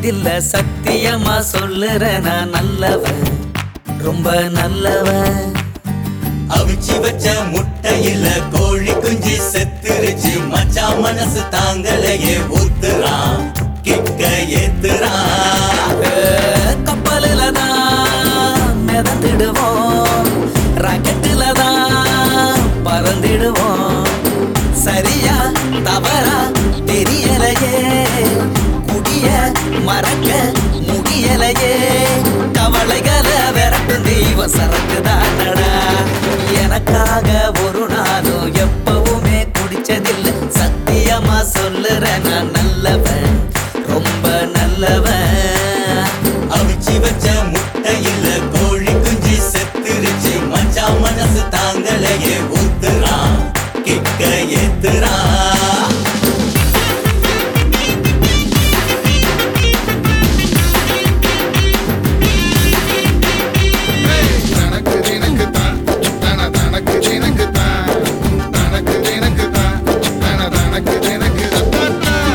குடிச்சதில்ல சத்தியமா சொல்லுறேன் நான் நல்லவன் ரொம்ப நல்லவன் அவிச்சு வச்ச முட்டையில கோழி குஞ்சு செத்துருச்சு மச்சான் மனசு தாங்களையே ஊத்துறான் கிக்க ஏத்துறான் கப்பலில் தான் மிதந்துடுவோம் ராக்கெட்டில் தான் பறந்துடுவோம் சரியா தவறா தெரியலையே குடிய மறக்க முடியலையே கவலைகளை விரட்டும் தெய்வ சரக்கு தானடா எனக்காக ஒரு நாளும் எப்பவுமே குடிச்சதில்லை சத்தியமா சொல்லுறேன் நான் நல்லவன் ரொம்ப நல்லவன் அவிச்சு வச்ச முட்டையில கோழி குஞ்சு செத்துருச்சு மச்சான் மனசு தாங்களையே ஊத்துறான் கிக்க ஏத்துறான் தனக்கு தினக்கு தான் தன தனக்கு தினக்கு தான் தனக்கு தினக்கு தான் தன தனக்கு தினக்கு தான்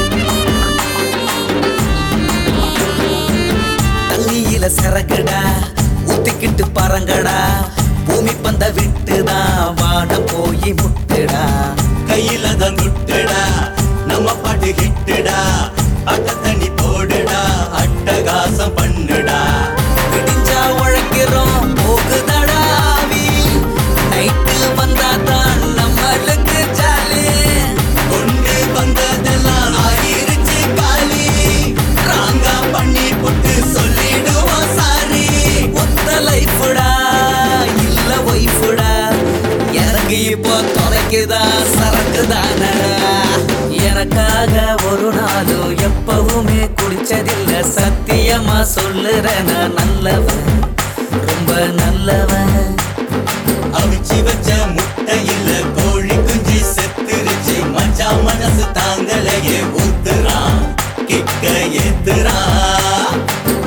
தண்ணியில சரக்குடா ஊத்திக்கிட்டு பறங்கடா பூமி பந்த விட்டுதான் வானம் போய் முட்டுடா கையில தான் துட்டுடா நம்ம பாட்டு ஹிட்டுடா அட்ட தண்ணி போடுடா அட்டகாசம் பண்ணுடா விடிஞ்சா உழைக்கிறோம் போகுதடா ஆவி நைட்டு வந்தா தான் நம்மளுக்கு ஜாலி கொண்டு வந்ததெல்லாம் ஆகிருச்சு காலி ராங்கா பண்ணி போட்டு சொல்லிடுவோம் சாரி ஒத்த லைஃபுடா இல்ல ஒய்ஃபுடா எனக்கு இப்போ தொலைக்குதா சரக்குதானடா எனக்காக ஒரு நாளும் எப்பவுமே குடிச்சதில்ல சத்தியமா சொல்லுறேன் நான் நல்லவன் ரொம்ப நல்லவன் அவிச்சு வச்ச முட்டையில கோழி குஞ்சு செத்துருச்சு மச்சான் மனசு தாங்களையே ஊத்துறான் கிக்க ஏத்துறான்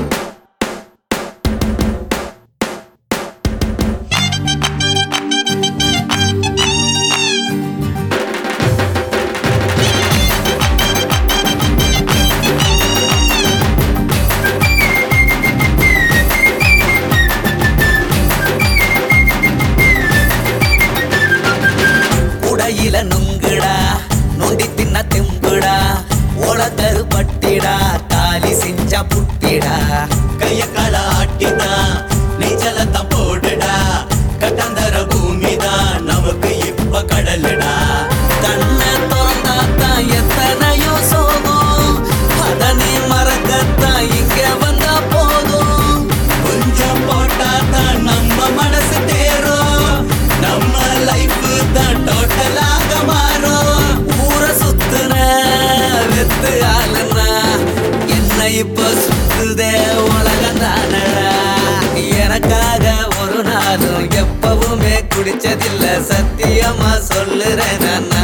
உடையில நுங்குடா நொண்டி தின்ன தெம்புடா உலகரு பட்டிடா தாலி செஞ்சா புட்டிடா கைய கால ஆட்டிதான் நீச்சலத்தான் போடுடா கட்டாந்தர பூமிதான் நமக்கு இப்ப கடலுடா கண்ணை திறந்தாத்தான் எத்தனையோ சோகம் அதனை மறக்கத்தான் இங்க வந்தா போதும் கொஞ்சம் போட்டாதான் நம்ம மனசு தேரும் நம்ம லைஃப் தான் டோட்டலாக மாறும் ஊரை சுத்துன வெத்து ஆளுனா என்ன இப்ப சுத்துதே உலகம் தானடா எனக்காக ஒரு நாளும் எப்பவுமே குடிச்சதில்ல சத்தியமா சொல்லுறேன் நான்